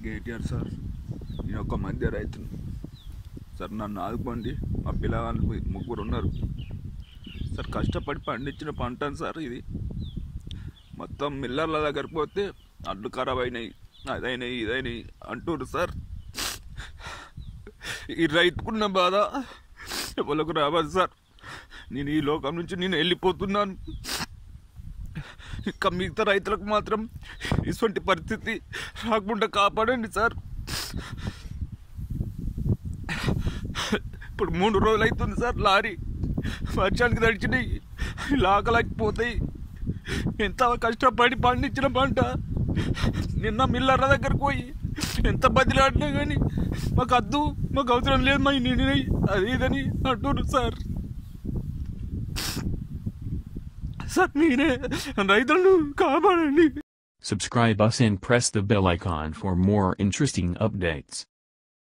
KTR sir నేను ఒక మధ్య రైతును సార్ నన్ను ఆదుకోండి మా పిల్లగాళ్ళు ముగ్గురు ఉన్నారు సార్ కష్టపడి పండించిన పంటను సార్ ఇది మొత్తం మిల్లర్ల దగ్గరికి పోతే అడ్లు ఖరాబ్ అయినాయి అదైనాయి ఇదైనాయి అంటున్నారు సార్ ఈ రైతుకున్న బాధ ఎవరికి రావాలి సార్ నేను ఈ లోకం నుంచి నేను వెళ్ళిపోతున్నాను ఇంకా మిగతా రైతులకు మాత్రం ఇటువంటి పరిస్థితి రాకుండా కాపాడండి సార్ ఇప్పుడు మూడు రోజులు అవుతుంది సార్ లారీ వర్షానికి తడిచినాయి లాగలేకపోతాయి ఎంత కష్టపడి పండించిన పంట నిన్న మిల్లర్ల దగ్గరకు పోయి ఎంత బదిలాడినా కానీ మాకు అద్దు మాకు అవసరం లేదు మా నిండినాయి అది ఇదని అంటున్నారు సార్ సార్ మీరే రైతులను కాపాడండి Subscribe us and press the bell icon for more interesting updates.